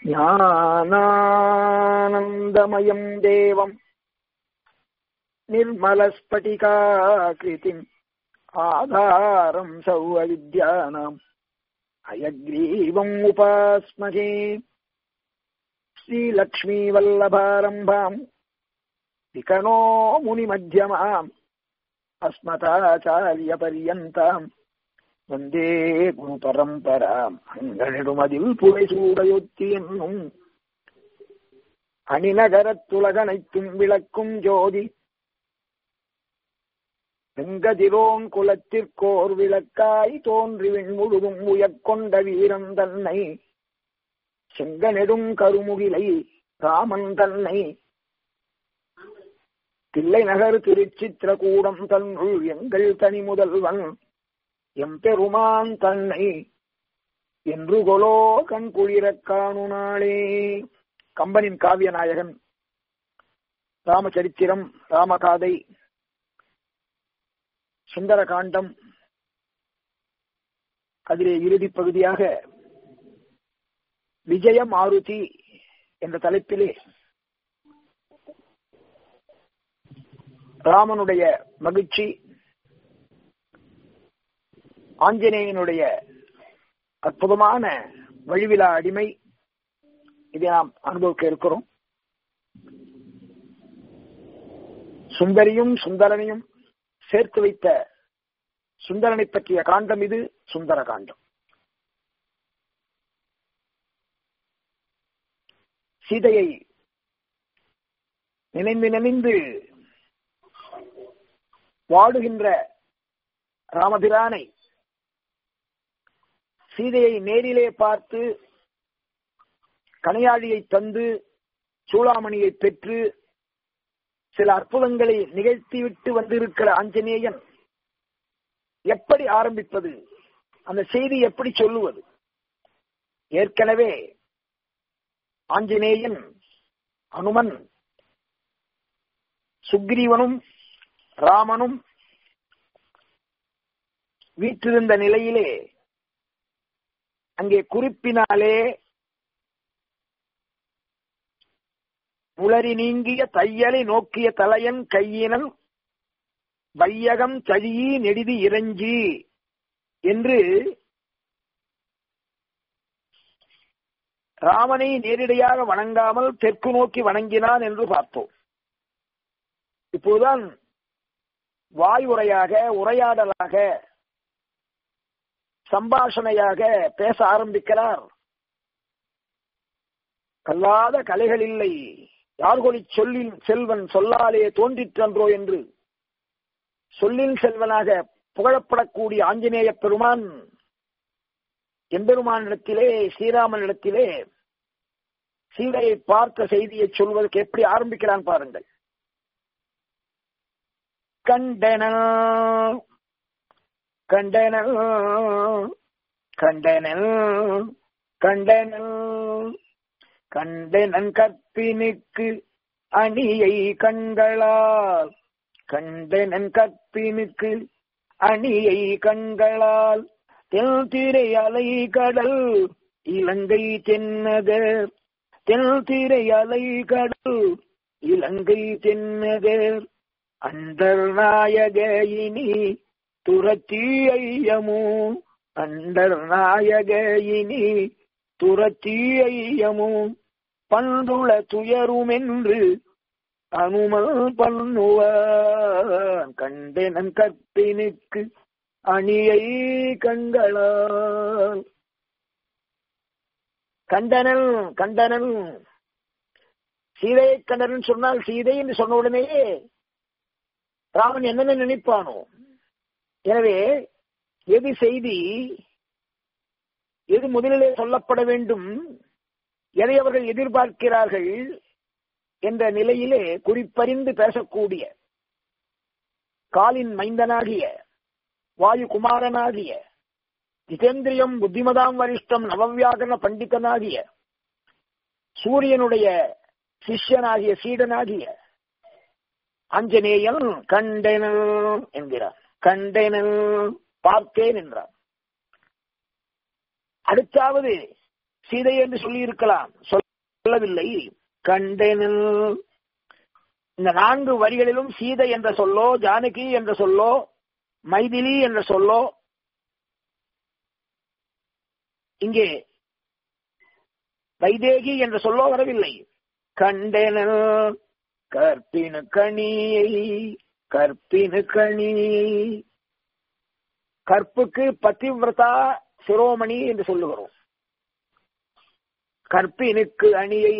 ஞானானந்தமயம் தேவம் निर्मलस्फटिकाकृतिम् आधारम् सौविद्यानाम् अयग्रीवम् उपास्महे श्रीलक्ष्मीवल्लभारम्भाम् विकणो मुनिमध्यमाम् अस्मताचार्यपर्यन्ताम् வந்தே குரு பரம்பராம் அங்கனிடுமதில் புடைசூடையொத்தி என்னும் அணிநகரத்துலகனைத்தும் விளக்கும் ஜோதி செங்கதிரோன் குலத்திற்கோர் விளக்காய் தோன்றிவின் முழுதும் உயர்கொண்ட வீரன் தன்னை செங்கநெடும் கருமுகிலை ராமன் தன்னை தில்லை நகர் திருச்சித்திரகூடம் தன்னுள் எங்கள் தனி முதல்வன் எம்பெருமான் தன்னை என்று கொலோ கண் குளிரக் காணு நாளே கம்பனின் காவிய நாயகன் ராமச்சரித்திரம் ராமகாதை சுந்தர காண்டம் அதிலே இறுதி பகுதியாக விஜய மாருதி என்ற தலைப்பிலே ராமனுடைய மகிழ்ச்சி ஆஞ்சநேயனுடைய அற்புதமான வழிவிழா அடிமை இதை நாம் அனுபவிக்க இருக்கிறோம் சுந்தரியும் சுந்தரனையும் சேர்த்து வைத்த சுந்தரனை பற்றிய காண்டம் இது சுந்தர காண்டம் சீதையை நினைந்து நினைந்து வாடுகின்ற ராமபிரானை சீதையை நேரிலே பார்த்து கனையாழியை தந்து சூளாமணியை பெற்று சில அற்புதங்களை நிகழ்த்திவிட்டு வந்திருக்கிற ஆஞ்சநேயன் எப்படி ஆரம்பிப்பது அந்த செய்தி எப்படி சொல்லுவது ஏற்கனவே ஆஞ்சநேயன் அனுமன் சுக்ரீவனும் ராமனும் வீற்றிருந்த நிலையிலே அங்கே குறிப்பினாலே உளறி நீங்கிய தையலை நோக்கிய தலையன் கையினன் வையகம் தழியி நெடிதி இறஞ்சி என்று ராமனை நேரடியாக வணங்காமல் தெற்கு நோக்கி வணங்கினான் என்று பார்த்தோம் இப்போதுதான் வாய் உரையாக உரையாடலாக சம்பாஷணையாக பேச ஆரம்பிக்கிறார் கல்லாத கலைகள் இல்லை யார்கொலி சொல்லில் செல்வன் சொல்லாலே தோன்றிற்றன்றோ என்று சொல்லில் செல்வனாக புகழப்படக்கூடிய ஆஞ்சநேய பெருமான் எம்பெருமானிடத்திலே ஸ்ரீராமனிடத்திலே சீதையை பார்த்த செய்தியை சொல்வதற்கு எப்படி ஆரம்பிக்கிறான் பாருங்கள் கண்டன கண்டனல் கண்டனல் கண்டனல் கண்டனன் கற்பினுக்கு அணியை கண்களால் கண்டனன் கற்பினுக்கு அணியை கண்களால் தென் திரை அலை கடல் இலங்கை தென்னதர் தென் திரை அலை கடல் இலங்கை தென்னதர் அண்டர் நாயக இனி துரத்தி ஐயமோ அண்டர் நாயக இனி துரத்தி ஐயமோ பந்துள துயருமென்று அனுமல் பண்ணுவான் கண்டனன் கற்பினுக்கு அணியை கண்களால் கண்டனல் கண்டனல் சீதையை கண்டனன் சொன்னால் சீதை என்று சொன்ன உடனேயே ராமன் என்னென்ன நினைப்பானோ எனவே எது செய்தி எது முதலிலே சொல்லப்பட வேண்டும் எதை அவர்கள் எதிர்பார்க்கிறார்கள் என்ற நிலையிலே குறிப்பறிந்து பேசக்கூடிய காலின் மைந்தனாகிய வாயு குமாரனாகிய ஜிதேந்திரியம் புத்திமதாம் வரிஷ்டம் நவவியாகரண பண்டிதனாகிய சூரியனுடைய சிஷ்யனாகிய சீடனாகிய ஆஞ்சநேயன் கண்டனல் என்கிறார் கண்டனல் பார்த்தேன் என்றார் அடுத்தாவது சீதை என்று சொல்லி இருக்கலாம் சொல்லவில்லை கண்டேனில் இந்த நான்கு வரிகளிலும் சீதை என்ற சொல்லோ ஜானகி என்ற சொல்லோ மைதிலி என்ற சொல்லோ இங்கே வைதேகி என்ற சொல்லோ வரவில்லை கண்டேனல் கற்பினு கணியை கற்பினு கணி கற்புக்கு பதிவிரதா சிரோமணி என்று சொல்லுகிறோம் கற்பினுக்கு அணியை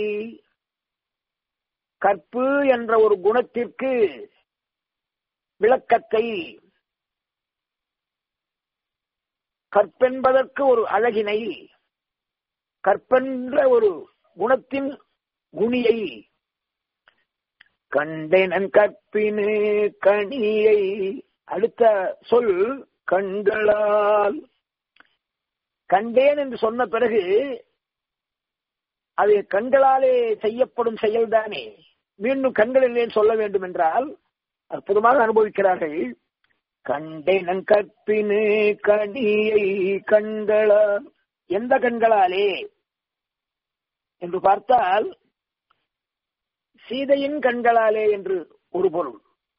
கற்பு என்ற ஒரு குணத்திற்கு விளக்கத்தை கற்பென்பதற்கு ஒரு அழகினை கற்பென்ற ஒரு குணத்தின் குணியை கண்டேனன் கற்பினு கணியை அடுத்த சொல் கண்களால் கண்டேன் என்று சொன்ன பிறகு அது கண்களாலே செய்யப்படும் செயல்தானே மீண்டும் கண்கள் இல்லைன்னு சொல்ல வேண்டும் என்றால் அற்புதமாக அனுபவிக்கிறார்கள் கண்டேனன் கற்பினு கணியை கண்களால் எந்த கண்களாலே என்று பார்த்தால் சீதையின் கண்களாலே என்று ஒரு பொருள்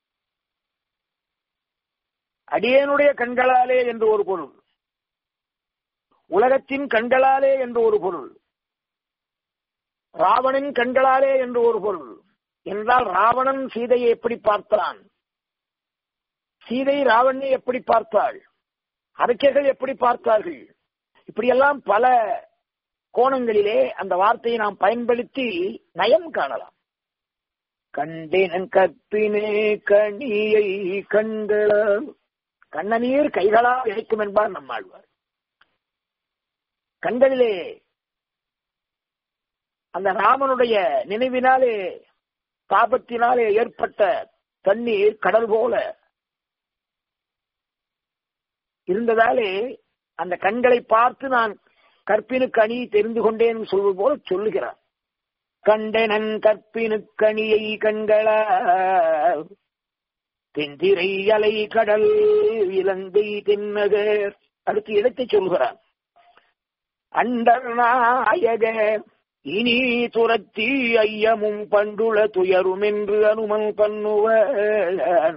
அடியனுடைய கண்களாலே என்று ஒரு பொருள் உலகத்தின் கண்களாலே என்று ஒரு பொருள் ராவணன் கண்களாலே என்று ஒரு பொருள் என்றால் ராவணன் சீதையை எப்படி பார்த்தான் சீதை ராவணனை எப்படி பார்த்தாள் அரக்கர்கள் எப்படி பார்த்தார்கள் இப்படியெல்லாம் பல கோணங்களிலே அந்த வார்த்தையை நாம் பயன்படுத்தி நயம் காணலாம் கண்டேனன் கற்பினே கணியை கண்களால் கண்ணநீர் கைகளால் இழைக்கும் என்பார் நம்மாழ்வார் கண்களிலே அந்த ராமனுடைய நினைவினாலே தாபத்தினாலே ஏற்பட்ட தண்ணீர் கடல் போல இருந்ததாலே அந்த கண்களை பார்த்து நான் கற்பினுக்கு அணி தெரிந்து கொண்டேன் சொல்வது போல சொல்லுகிறார் கண்டனன் கற்பினுக்கு அணியை கண்களால் தென்திரை அலை கடல் இலங்கை தென்னகர் அடுத்து இடத்தை சொல்கிறார் அண்டர் நாயக இனி துரத்தி ஐயமும் பண்டுள துயரும் என்று அனுமன் பண்ணுவ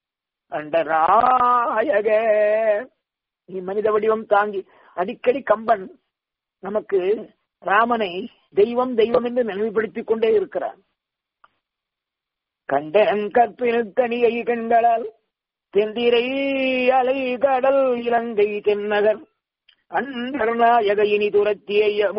அண்டராயக நீ மனித வடிவம் தாங்கி அடிக்கடி கம்பன் நமக்கு ராமனை தெய்வம் தெய்வம் என்று நினைவுபடுத்திக் கொண்டே இருக்கிறார் கண்டன் கற்பினுக்கணியை கண்களால் தெந்திரை அலை கடல் இலங்கை தென்னகர் அண்டர்நாயக இனி துரத்தியமோ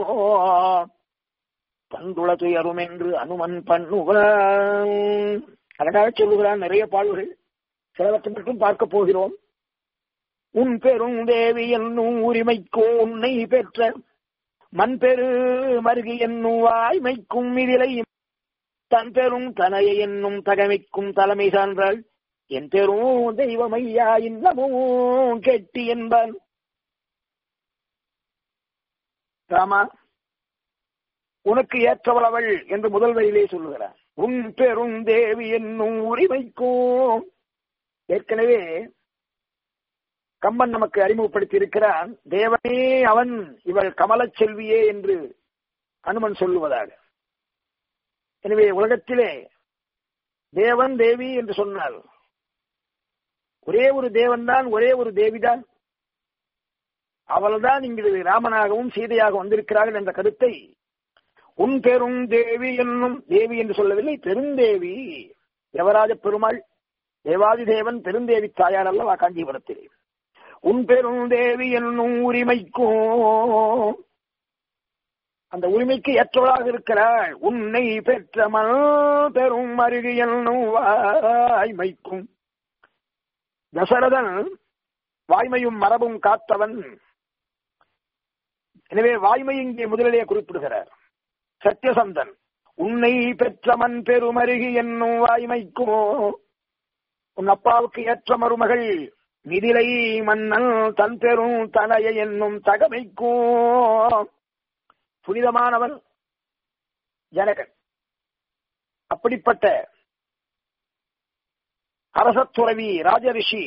பண்டுள துயரும் என்று அனுமன் பண்ணுவான் அழகாக சொல்லுகிறான் நிறைய பாடல்கள் சிலவற்றை மட்டும் பார்க்க போகிறோம் உன் பெரும் தேவி என்னும் உரிமைக்கோ உன்னை பெற்ற மண் பெரு மருகி என்னும் வாய்மைக்கும் இதிலை தன் பெரும் தனைய என்னும் தகமைக்கும் தலைமை சான்றாள் என் பெரும் தெய்வமையா இன்னமும் கெட்டி என்பான் ராமா உனக்கு ஏற்றவள் அவள் என்று முதல் வரியிலே சொல்லுகிறார் உன் பெரும் தேவி என்னும் உரிமைக்கும் ஏற்கனவே கம்பன் நமக்கு அறிமுகப்படுத்தி இருக்கிறான் தேவனே அவன் இவள் கமலச் செல்வியே என்று அனுமன் சொல்லுவதாக எனவே உலகத்திலே தேவன் தேவி என்று சொன்னால் ஒரே ஒரு தேவன் தான் ஒரே ஒரு தேவிதான் அவள்தான் இங்கு ராமனாகவும் சீதையாக வந்திருக்கிறார்கள் என்ற கருத்தை உன் பெரும் தேவி என்னும் தேவி என்று சொல்லவில்லை பெருந்தேவி தேவராஜ பெருமாள் தேவாதி தேவன் பெருந்தேவி தாயார் அல்லவா காஞ்சிபுரத்திலே உன் பெரும் தேவி என்னும் உரிமைக்கும் அந்த உரிமைக்கு ஏற்றவளாக இருக்கிறாள் உன்னை பெற்ற மல் பெரும் அருகு என்னும் வாய்மைக்கும் தசரதன் வாய்மையும் மரபும் காத்தவன் எனவே வாய்மை இங்கே முதலிலே குறிப்பிடுகிறார் சத்தியசந்தன் உன்னை பெற்ற மண் பெருமருகி என்னும் வாய்மைக்குமோ உன் அப்பாவுக்கு ஏற்ற மருமகள் மிதிலை மன்னன் தன் பெரும் தலைய என்னும் தகமைக்கும் புனிதமானவன் ஜனகன் அப்படிப்பட்ட அரசத்துறவி ராஜரிஷி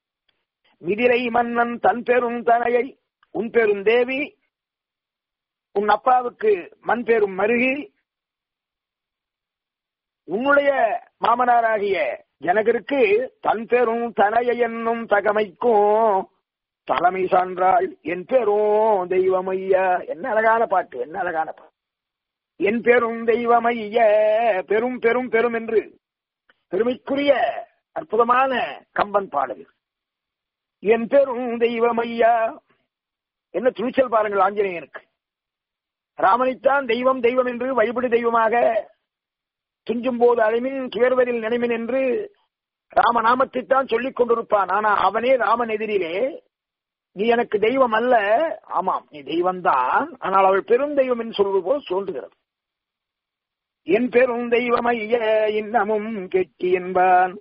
மிதிரை மன்னன் தன் பெரும் தனையை உன் பெரும் தேவி உன் அப்பாவுக்கு மண் பேரும் மருகி உன்னுடைய மாமனாராகிய ஜனகருக்கு தன் பெரும் தனைய என்னும் தகமைக்கும் தலைமை சான்றாள் என் பெரும் தெய்வமையா என்ன அழகான பாட்டு என்ன அழகான பாட்டு என் பெரும் தெய்வமைய பெரும் பெரும் பெரும் என்று பெருமைக்குரிய அற்புதமான கம்பன் பாடல் என் பெரும் தெய்வமையா என்ன துணிச்சல் பாருங்கள் ஆஞ்சநேயனுக்கு ராமனைத்தான் தெய்வம் தெய்வம் என்று வழிபடு தெய்வமாக துஞ்சும் போது அழிமின் துயர்வதில் நினைமின் என்று ராமநாமத்தைத்தான் சொல்லிக் கொண்டிருப்பான் ஆனா அவனே ராமன் எதிரிலே நீ எனக்கு தெய்வம் அல்ல ஆமாம் நீ தெய்வம்தான் ஆனால் அவள் பெரும் தெய்வம் என்று சொல்வது போல் தோன்றுகிறது என் பெரும் தெய்வமைய இன்னமும் கெட்டி என்பான்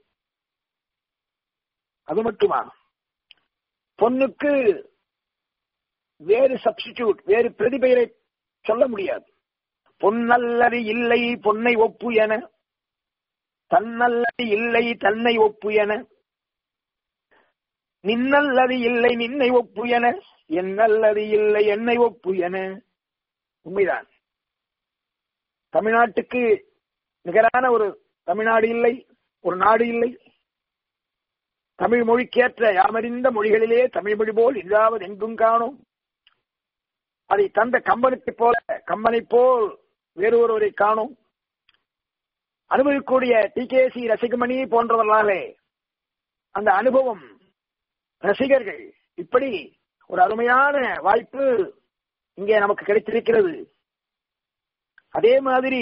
அது மட்டுமா பொண்ணுக்கு வேறு சப்ஸ்டிடியூட் வேறு பிரதிபெயரை சொல்ல முடியாது பொன்னல்லது இல்லை பொன்னை ஒப்பு என தன்னல்லது இல்லை தன்னை ஒப்பு என நின்னல்லது இல்லை நின்னை ஒப்பு என என்னல்லது இல்லை என்னை ஒப்பு என உண்மைதான் தமிழ்நாட்டுக்கு நிகரான ஒரு தமிழ்நாடு இல்லை ஒரு நாடு இல்லை தமிழ் மொழிக்கேற்ற யாமறிந்த மொழிகளிலே தமிழ் மொழி போல் இல்லாவது எங்கும் காணும் அதை தந்த கம்பனுக்கு போல கம்பனை போல் வேறு ஒருவரை காணும் அனுபவிக்கூடிய டி கே சி ரசிகமணி போன்றவர்களாலே அந்த அனுபவம் ரசிகர்கள் இப்படி ஒரு அருமையான வாய்ப்பு இங்கே நமக்கு கிடைத்திருக்கிறது அதே மாதிரி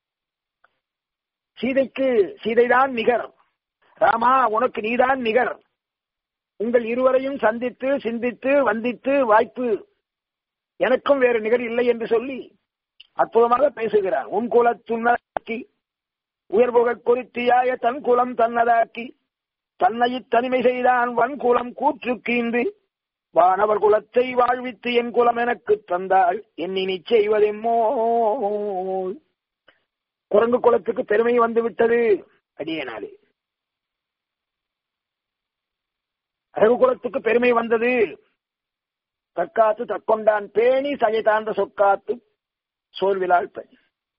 சீதைக்கு சீதைதான் நிகர் ராமா உனக்கு நீதான் நிகர் உங்கள் இருவரையும் சந்தித்து சிந்தித்து வந்தித்து வாய்ப்பு எனக்கும் வேறு நிகர் இல்லை என்று சொல்லி அற்புதமாக பேசுகிறார் உன் குலத்துன்னதாக்கி உயர்புக குறித்தியாய தன் குலம் தன்னதாக்கி தன்னை தனிமை செய்தான் வன் குலம் கூற்றுக்கீந்து வானவர் குலத்தை வாழ்வித்து என் குலம் எனக்கு தந்தாள் என்னினி செய்வதெம்மோ குரங்கு குலத்துக்கு பெருமை வந்து விட்டது அடியனாலே அழகு குலத்துக்கு பெருமை வந்தது தற்காத்து தற்கொண்டான் பேணி சகைதாந்த சொற்காத்து சோர்விலாள் பெண்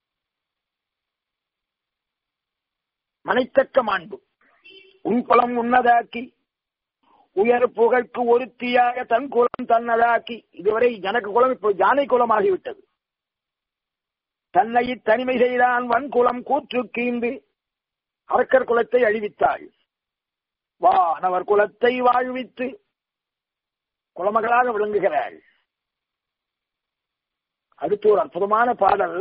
மனைத்தக்க மாண்பு உன் குலம் உன்னதாக்கி உயர் புகழ்க்கு ஒருத்தியாக தன் குலம் தன்னதாக்கி இதுவரை ஜனக்கு குலம் இப்போ ஜானை குலமாகிவிட்டது தன்னை தனிமை செய்தான் வன் குலம் கூற்று கீந்து அரக்கர் குலத்தை அழிவித்தாள் வானவர் குலத்தை வாழ்வித்து குலமகளாக விளங்குகிறாள் அடுத்து ஒரு அற்புதமான பாடல்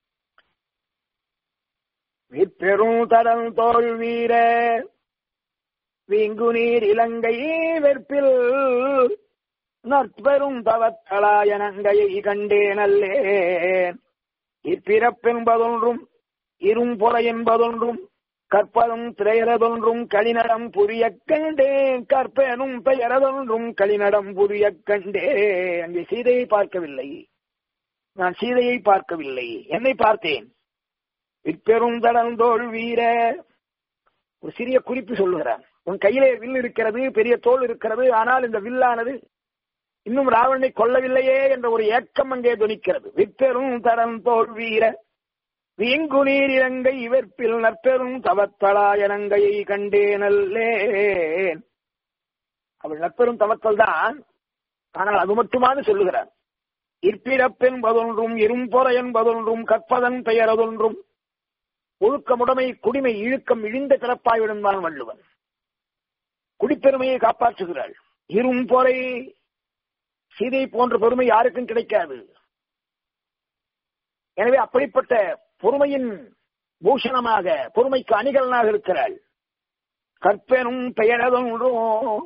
விற்பெரும் தரல் தோல் வீர வீங்கு நீர் இலங்கை வெற்பில் நற்பெரும் தவத்தளாய நங்கையை கண்டே நல்லேன் இப்பிறப்பென்பதொன்றும் இரும்பொற என்பதொன்றும் கற்பதும் திரையறதொன்றும் களிநடம் புரிய கண்டேன் கற்பனும் பெயரதொன்றும் களிநடம் புரிய கண்டே அங்கே சீதையை பார்க்கவில்லை நான் சீதையை பார்க்கவில்லை என்னை பார்த்தேன் விற்பெரும் தடந்தோல் வீர ஒரு சிறிய குறிப்பு சொல்லுகிறான் உன் கையிலே வில் இருக்கிறது பெரிய தோல் இருக்கிறது ஆனால் இந்த வில்லானது இன்னும் ராவணனை கொல்லவில்லையே என்ற ஒரு ஏக்கம் அங்கே துணிக்கிறது விற்பெரும் தடந்தோல் வீர வீங்குநீர் இலங்கை இவர்ப்பில் நற்பெரும் தவத்தலாயனங்கையை கண்டே நல்லேன் அவள் நற்பெரும் தவத்தல் தான் ஆனால் அது மட்டுமானு சொல்லுகிறார் இற்பிறப்பென்பதொன்றும் இரும்பொற என்பதொன்றும் கற்பதன் பெயரதொன்றும் ஒழுக்கமுடைமை குடிமை இழுக்கம் இழிந்த பிறப்பாய்விடும் தான் வள்ளுவன் குடிப்பெருமையை காப்பாற்றுகிறாள் இரும்பொறை சீதை போன்ற பெருமை யாருக்கும் கிடைக்காது எனவே அப்படிப்பட்ட பொறுமையின் பூஷணமாக பொறுமைக்கு அணிகலனாக இருக்கிறாள் கற்பெனும் பெயரதொன்றும்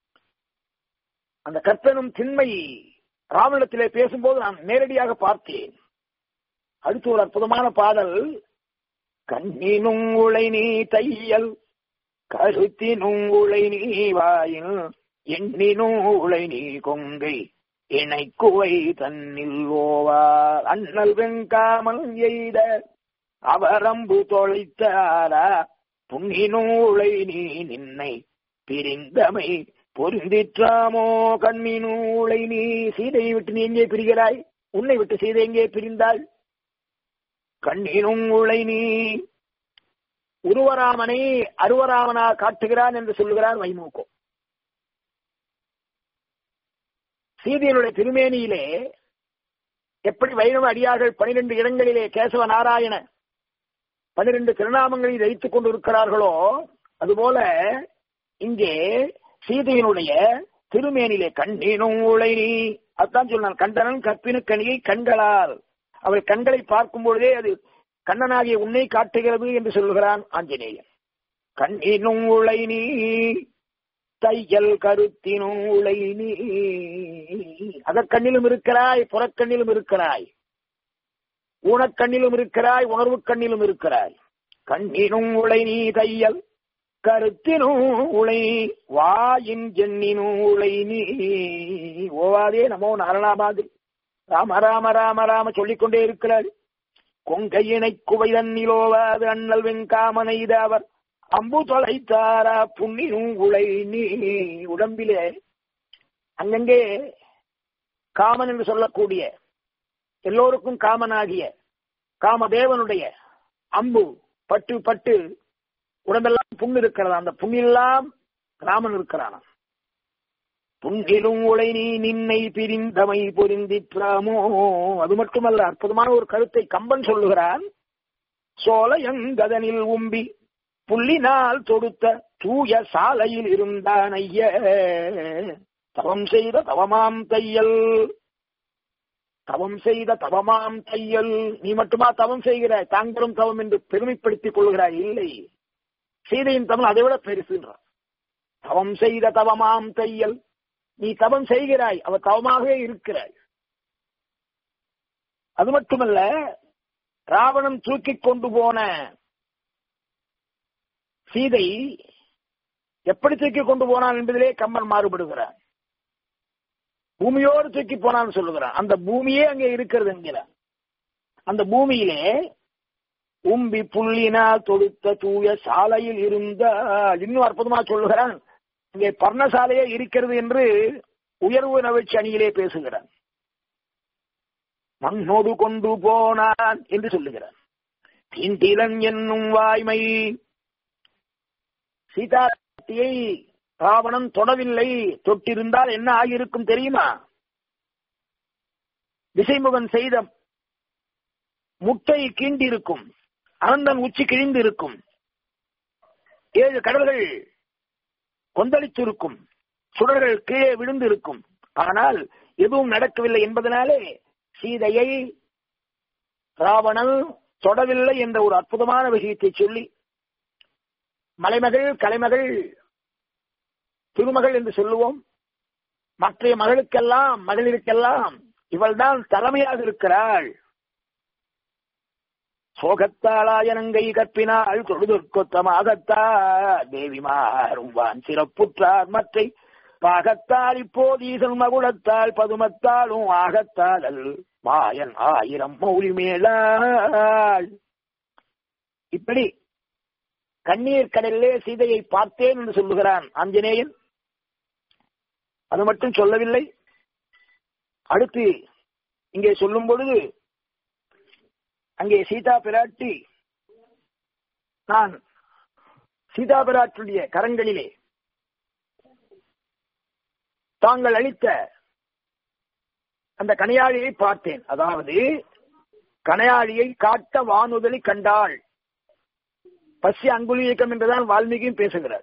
அந்த கற்பெனும் திண்மை ராவணத்திலே பேசும்போது நான் நேரடியாக பார்த்தேன் அடுத்து ஒரு அற்புதமான பாடல் கண்ணினும் உளை நீ தையல் கருத்தினும் உளை நீ வாயில் எண்ணினும் உளை நீ கொங்கை இணைக்குவை தன்னில் ஓவார் அண்ணல் வெங்காமல் எய்த அவரம்பு தொலைத்தாரா புண்ணினூளை நீ நின்னை பிரிந்தமை பொருந்திற்றாமோ கண்ணினூளை நீ சீதையை விட்டு நீ எங்கே பிரிகிறாய் உன்னை விட்டு சீதை எங்கே பிரிந்தாள் கண்ணினும் உளை நீ உருவராமனை அருவராமனா காட்டுகிறான் என்று சொல்லுகிறான் வைமூக்கோ சீதையினுடைய திருமேனியிலே எப்படி வைணவ அடியார்கள் பனிரெண்டு இடங்களிலே கேசவ நாராயண பனிரெண்டு திருநாமங்களை தரித்துக் கொண்டிருக்கிறார்களோ அதுபோல இங்கே சீதையினுடைய திருமேனிலே கண்ணினும் உளை நீ அதான் சொன்னான் கண்டனன் கற்பினு கனியை கண்களால் அவள் கண்களை பார்க்கும் பொழுதே அது கண்ணனாகிய உன்னை காட்டுகிறது என்று சொல்லுகிறான் ஆஞ்சநேயன் கண்ணினும் உளை நீ தையல் கருத்தினும் உளை நீ அதற்கண்ணிலும் இருக்கிறாய் புறக்கண்ணிலும் இருக்கிறாய் ஊனக்கண்ணிலும் இருக்கிறாய் உணர்வு கண்ணிலும் இருக்கிறாய் கண்ணினும் உளை நீ தையல் கருத்தினும் உளை வாயின் ஜென்னினும் உளை நீ ஓவாதே நமோ நாரணாபாது ராம ராம ராம ராம சொல்லிக்கொண்டே இருக்கிறார் கொங்கையினை குவைதன்னிலோவாது அண்ணல் வெங்காமனை அவர் அம்பு தொலைத்தாரா புண்ணினும் உளை நீ உடம்பிலே அங்கங்கே காமன் என்று சொல்லக்கூடிய எல்லோருக்கும் காமனாகிய காமதேவனுடைய அம்பு பட்டு பட்டு உடம்பெல்லாம் புண்ணு இருக்கிறதா அந்த புண்ணெல்லாம் ராமன் இருக்கிறானா புண்ணிலும் உளை நீ நின்னை பிரிந்தமை பொருந்திற்றாமோ அது மட்டுமல்ல அற்புதமான ஒரு கருத்தை கம்பன் சொல்லுகிறான் சோலையங்கதனில் உம்பி புள்ளினால் தொடுத்த தூய சாலையில் இருந்தான் ஐய தவம் செய்த தவமாம் தையல் தவம் செய்த தவமாம் தையல் நீ மட்டுமா தவம் செய்கிறாய் தாங்களும் தவம் என்று பெருமைப்படுத்திக் கொள்கிறாய் இல்லை சீதையின் தமிழ் அதை விட பெருசுன்றார் தவம் செய்த தவமாம் தையல் நீ தவம் செய்கிறாய் அவ தவமாகவே இருக்கிறாய் அது மட்டுமல்ல ராவணன் தூக்கிக் கொண்டு போன சீதை எப்படி தூக்கி கொண்டு போனான் என்பதிலே கம்பன் மாறுபடுகிறான் பூமியோடு தூக்கி போனான்னு சொல்லுகிறான் அந்த பூமியே அங்கே இருக்கிறது என்கிறான் அந்த பூமியிலே உம்பி புள்ளினால் தொடுத்த தூய சாலையில் இருந்த இன்னும் அற்புதமா சொல்லுகிறான் இங்கே பர்ணசாலையே இருக்கிறது என்று உயர்வு நவிழ்ச்சி அணியிலே பேசுகிறான் மண்ணோடு கொண்டு போனான் என்று சொல்லுகிறான் தீண்டிலன் என்னும் வாய்மை சீதாத்தியை ராவணன் தொடவில்லை தொட்டிருந்தால் என்ன ஆகியிருக்கும் தெரியுமா திசைமுகன் செய்த முட்டை கீண்டிருக்கும் அனந்தன் உச்சி கிழிந்து இருக்கும் ஏழு கடல்கள் கொந்தளித்திருக்கும் சுடர்கள் கீழே விழுந்து இருக்கும் ஆனால் எதுவும் நடக்கவில்லை என்பதனாலே சீதையை ராவணன் தொடவில்லை என்ற ஒரு அற்புதமான விஷயத்தை சொல்லி மலைமகள் கலைமகள் திருமகள் என்று சொல்லுவோம் மற்ற மகளுக்கெல்லாம் மகளிருக்கெல்லாம் இவள்தான் தலைமையாக இருக்கிறாள் சோகத்தாளாயனங்கை கற்பினாள் தொழுதற்கொத்தமாகத்தா தேவிமாரும் வான் சிறப்புற்றார் மற்றை பாகத்தால் இப்போதீசன் மகுடத்தால் பதுமத்தாலும் ஆகத்தாளல் மாயன் ஆயிரம் மௌலி மேலாள் இப்படி கண்ணீர் கடலிலே சீதையை பார்த்தேன் என்று சொல்லுகிறான் ஆஞ்சநேயன் அது மட்டும் சொல்லவில்லை அடுத்து இங்கே சொல்லும் பொழுது அங்கே சீதா பிராட்டி நான் சீதா பிராட்டுடைய கரங்களிலே தாங்கள் அளித்த அந்த கனையாளியை பார்த்தேன் அதாவது கனையாளியை காட்ட வானுதலி கண்டாள் பசி அங்குலி இயக்கம் என்றுதான் வால்மீகியும் பேசுகிறார்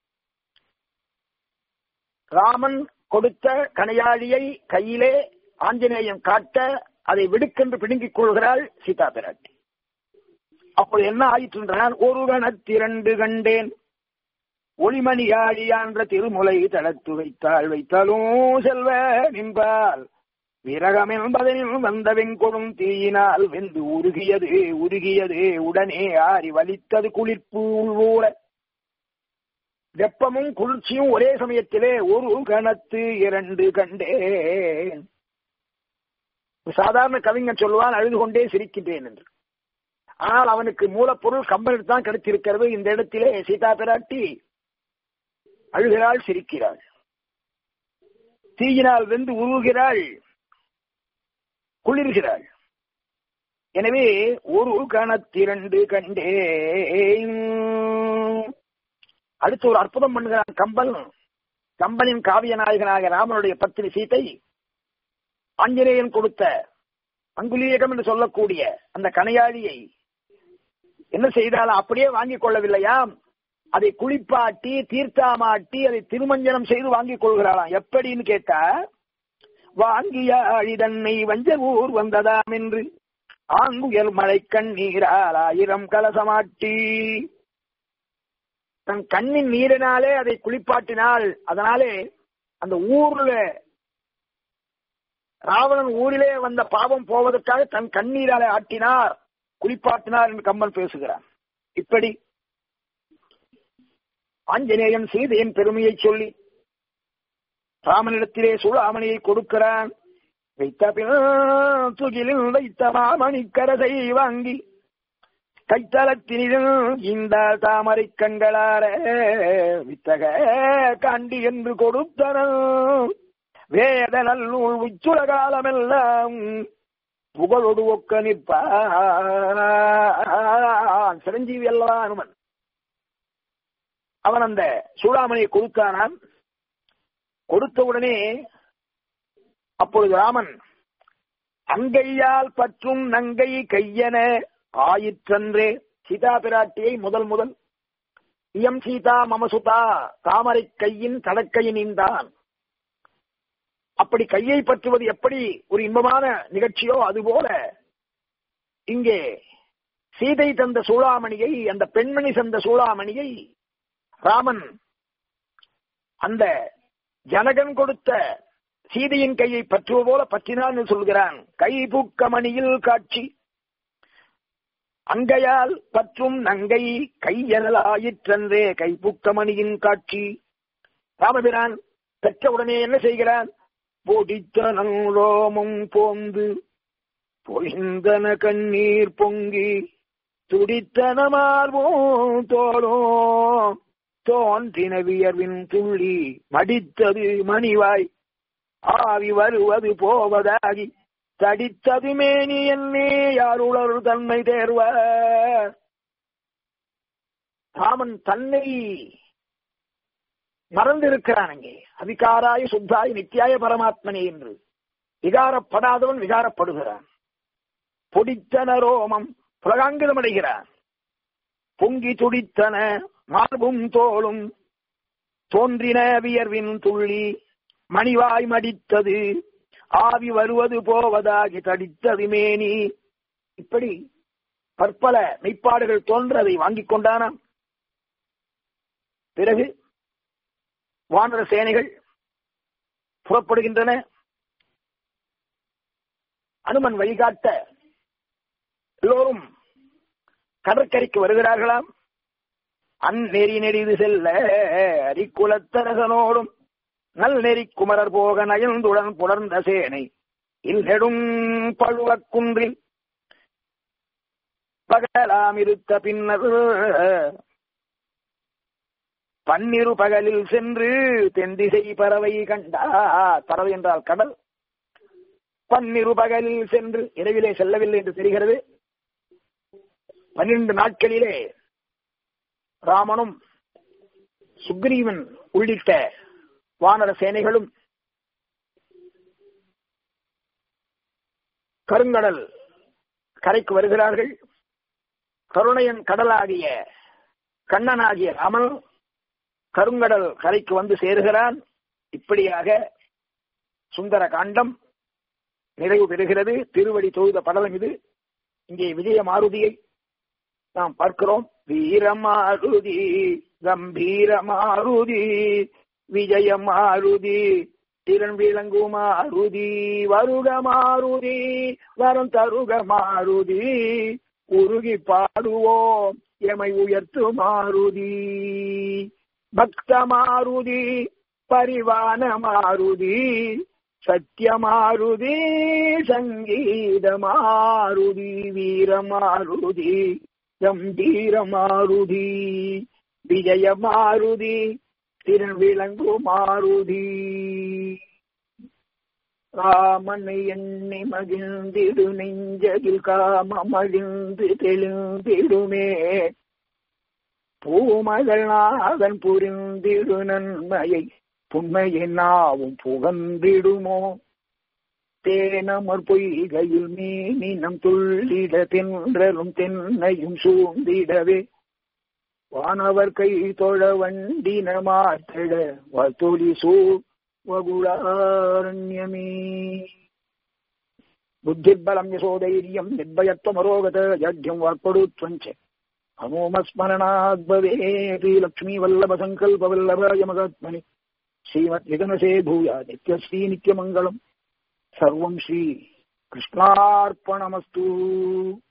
ராமன் கொடுத்த கனையாளியை கையிலே ஆஞ்சநேயன் காட்ட அதை விடுக்கென்று பிடுங்கிக் கொள்கிறாள் சீதா பிராட்டி அப்போது என்ன ஆயிற்று என்றால் ஒரு கணத்திரண்டு கண்டேன் ஒளிமணியாழியான்ற திருமுலை தளத்து வைத்தாள் வைத்தாலும் செல்வ நின்பால் விரகம் என்பதனில் வந்த வெண்கொடும் தீயினால் வெந்து உருகியது உருகியது உடனே ஆறி வலித்தது குளிர்ப்பு உள்வூட வெப்பமும் குளிர்ச்சியும் ஒரே சமயத்திலே ஒரு கணத்து இரண்டு கண்டேன் சாதாரண கவிஞன் சொல்லுவான் அழுது கொண்டே சிரிக்கின்றேன் என்று ஆனால் அவனுக்கு மூலப்பொருள் கம்பனில் தான் கிடைத்திருக்கிறது இந்த இடத்திலே சீதா பிராட்டி அழுகிறாள் சிரிக்கிறாள் தீயினால் வெந்து உருகிறாள் குளிர்கிறாள் எனவே ஒரு கணத்திரண்டு கண்டே அடுத்து ஒரு அற்புதம் பண்ணுகிறான் கம்பன் கம்பனின் காவிய நாயகனாக ராமனுடைய பத்தினி சீத்தை ஆஞ்சநேயன் கொடுத்த அங்குலீயகம் என்று சொல்லக்கூடிய அந்த கனையாழியை என்ன செய்தாலும் அப்படியே வாங்கிக் கொள்ளவில்லையாம் அதை குளிப்பாட்டி தீர்த்தாமாட்டி அதை திருமஞ்சனம் செய்து வாங்கிக் கொள்கிறாளாம் எப்படின்னு கேட்டா வாங்கிய அழிதன்னை வஞ்ச ஊர் வந்ததாம் என்று ஆங்குயல் மழை கண்ணீரால் ஆயிரம் கலசமாட்டி தன் கண்ணின் நீரினாலே அதை குளிப்பாட்டினால் அதனாலே அந்த ஊர்ல ராவணன் ஊரிலே வந்த பாவம் போவதற்காக தன் கண்ணீராலே ஆட்டினார் குளிப்பாட்டினார் என்று கம்பன் பேசுகிறான் இப்படி ஆஞ்சநேயன் சீதையின் பெருமையை சொல்லி ராமனிடத்திலே சூழாமணியை கொடுக்கிறான் வைத்த பின் துகிலில் வைத்த மாமணிக்கரசை வாங்கி கைத்தளத்தினில் இந்த தாமரை கண்களார வித்தக காண்டி என்று கொடுத்தனன் வேத நல்லூல் உச்சுல காலமெல்லாம் புகழொடு ஒக்க நிற்பான் சிரஞ்சீவி அல்லவா அனுமன் அவன் அந்த சூடாமணியை கொடுத்தானான் கொடுத்த உடனே அப்பொழுது ராமன் அங்கையால் பற்றும் நங்கை கையென ஆயிற்றன்றே சீதா பிராட்டியை முதல் முதல் இயம் சீதா மமசுதா தாமரை கையின் கடற்கையினின்தான் அப்படி கையை பற்றுவது எப்படி ஒரு இன்பமான நிகழ்ச்சியோ அதுபோல இங்கே சீதை தந்த சூளாமணியை அந்த பெண்மணி தந்த சூளாமணியை ராமன் அந்த ஜனகன் கொடுத்த சீதையின் கையை பற்றுவ போல பற்றினான் சொல்கிறான் கை பூக்கமணியில் காட்சி அங்கையால் பற்றும் நங்கை கையனல் ஆயிற்றன்றே கைப்புக்கமணியின் காட்சி ராமபிரான் பெற்றவுடனே என்ன செய்கிறான் பொடித்தனம் ரோமம் போந்து பொழிந்தன கண்ணீர் பொங்கி துடித்தன மார்போம் தோளும் தோன்றின வியர்வின் துள்ளி மடித்தது மணிவாய் ஆவி வருவது போவதாகி தடித்தது மேனி என்னே யாருளர் தன்மை தேர்வ ராமன் தன்னை மறந்திருக்கிறான் அங்கே அதிகாராய சுத்தாய் நித்தியாய பரமாத்மனே என்று விகாரப்படாதவன் விகாரப்படுகிறான் பொடித்தன ரோமம் புலகாங்கிதம் அடைகிறான் பொங்கி துடித்தன மார்பும் தோளும் தோன்றின வியர்வின் துள்ளி மணிவாய் மடித்தது ஆவி வருவது போவதாகி தடித்தது மேனி இப்படி பற்பல மெய்ப்பாடுகள் தோன்ற அதை வாங்கிக் கொண்டானாம் பிறகு வானர சேனைகள் புறப்படுகின்றன அனுமன் வழிகாட்ட எல்லோரும் கடற்கரைக்கு வருகிறார்களாம் அந்நெறி நெறிது செல்ல அரிக்குலத்தரசனோடும் நல் நெறி குமரர் போக நயந்துடன் புலர்ந்த சேனை இல்நெடும் பழுவக் குன்றில் பகலாம் இருத்த பின்னர் பன்னிரு பகலில் சென்று தென்திசை பறவை கண்டார் பறவை என்றால் கடல் பன்னிரு பகலில் சென்று இரவிலே செல்லவில்லை என்று தெரிகிறது பன்னிரண்டு நாட்களிலே ராமனும் சுக்ரீவன் உள்ளிட்ட வானர சேனைகளும் கருங்கடல் கரைக்கு வருகிறார்கள் கருணையன் கடலாகிய கண்ணனாகிய ராமன் கருங்கடல் கரைக்கு வந்து சேருகிறான் இப்படியாக சுந்தர காண்டம் நிறைவு பெறுகிறது திருவடி தொழுத படலம் இது இங்கே விஜய மாருதியை நாம் பார்க்கிறோம் வீரமாருதி கம்பீர மாருதி விஜய மாருதி திறன் விளங்கு மாருதி வருக மாருதி வரம் தருக மாருதி உருகி பாடுவோம் எமை உயர்த்து மாருதி பக்த மாருதி பரிவான மாருதி சத்திய மாருதி சங்கீத மாருதி வீர மாருதி கம்பீர மாருதி விஜய மாருதி திருவிளங்கு மாருதி ராமனை எண்ணி மகிழ்ந்திடு நெஞ்சதில் காமமழிந்து தெளிந்திடுமே பூமகள் நாதன் புரிந்திடு நன்மையை புண்மையை நாவும் புகந்திடுமோ தேனமர் பொய்கையில் மீனினம் துள்ளிட தென்றலும் தென்னையும் சூழ்ந்திடவே வானவர் கை தொழ வண்டின மாற்றிட வத்துளி சூ வகுளாரண்யமே புத்திர்பலம் யசோதைரியம் நிர்பயத்வமரோகத ஜட்யம் வாக்படுத்வஞ்ச அமோமஸ்மரணாத்பவே ஸ்ரீலக்ஷ்மீ வல்லப சங்கல்ப வல்லபாய மகாத்மனி ஸ்ரீமத் நிகனசே பூயா நித்யஸ்ரீ நித்யமங்கலம் சர்வம் ஸ்ரீ கிருஷ்ணார்ப்பணமஸ்து